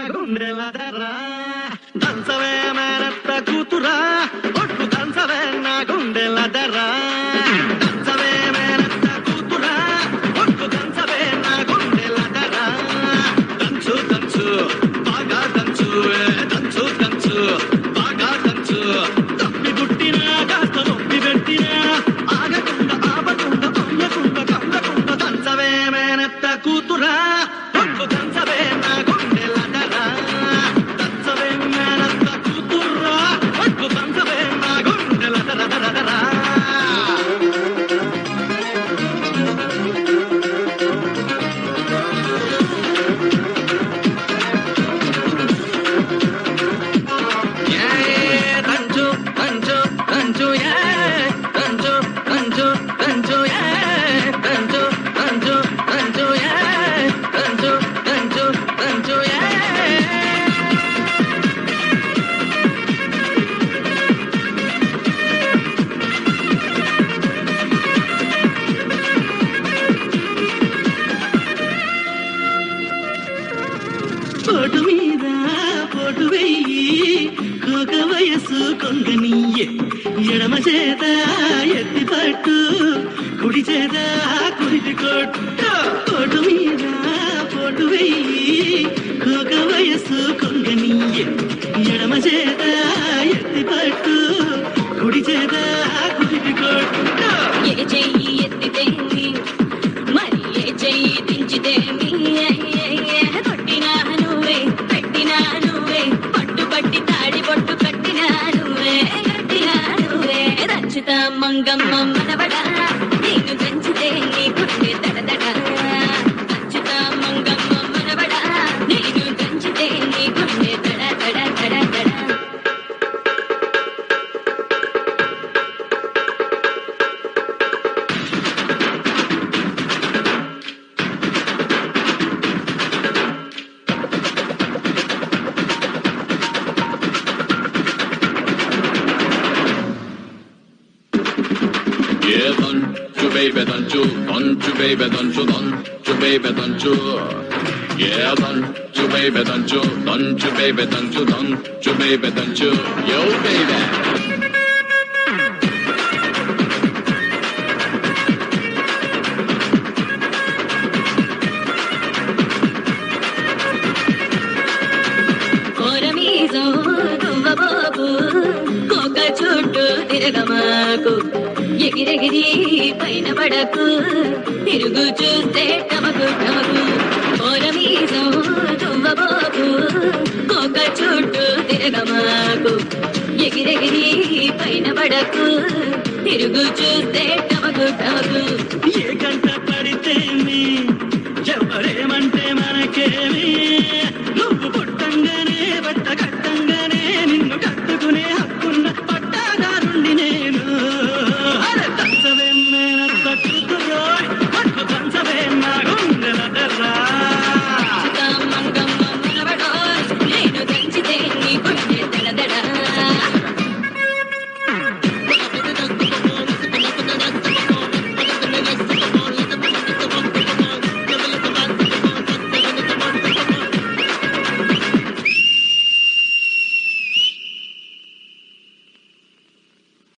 గుండెల ధర దంచవే మేనత్త కూతురా ఒట్టు దంచవే నా గుండెల ధర దంచవే మేనత్త కూతురా ఒట్టు దంచవే నా గుండెల ధర దంచు దంచు బాగా దంచు ఏ దంచు దంచు బాగా దంచు తప్పి గుట్టినా కాస్త నొప్పి పెట్టినా ఆగకుండా ఆపకుండా పొంగకుండా కమ్మకుండా దంచవే మేనత్త కూతురా ఒట్టు దంచవే నా గుండెల ధర దంచవే మేనత్త కూతురా ఒట్టు దంచవే నా గుండెల ధర ధర ధర Yeah, Rancho, Rancho, Rancho, yeah. Rancho, Rancho, Rancho, yeah. Rancho, Rancho, Rancho, yeah. Rancho, Rancho, Rancho, yeah. పోటు మీద పోటు వెయ్యి కోక వయస్సు కొంగనీయే ఎడమ చేత ఎత్తి పట్టు కుడి చేత కుడిటి కొట్టు పోటు మీద పోటు వెయ్యి కోక వయస్సు కొంగనీయే ఎడమ చేత ఎత్తి పట్టు కుడి చేత కుడిటి కొట్టు ఏ చెయ్యి ఎత్తితేమి మరి ఏ చెయ్యి దించితేమి కొట్టినా నువ్వే పెట్టినా నువ్వే పట్టు పట్టి తాడి పొట్టు కట్టినా నువ్వే కట్టినా నువ్వే రచిత మంగమ్మ మనవడా నేను దంచితే నీ గుండె దడదడ రచిత మంగమ్మ మనవడా నేను దంచితే నీ గుండె దడ దడ దడ దడ Yeah, don't you baby, don't you, don't you baby, don't you, don't you baby, don't you. Yeah, don't you baby, don't you, don't you baby, don't you, don't you baby, don't you. Yo, baby. కోరమీజో దువ్వబోకు కోక చుట్టూ తిరగమాకు ఎగిరెగిరి పైన పడకు తిరుగు చూస్తే టమకు టమకు కోరమీజో దువ్వబోకు కోక చుట్టూ తిరగమాకు ఎగిరెగిరి పైన పడకు తిరుగు చూస్తే టమకు టమకు ఏ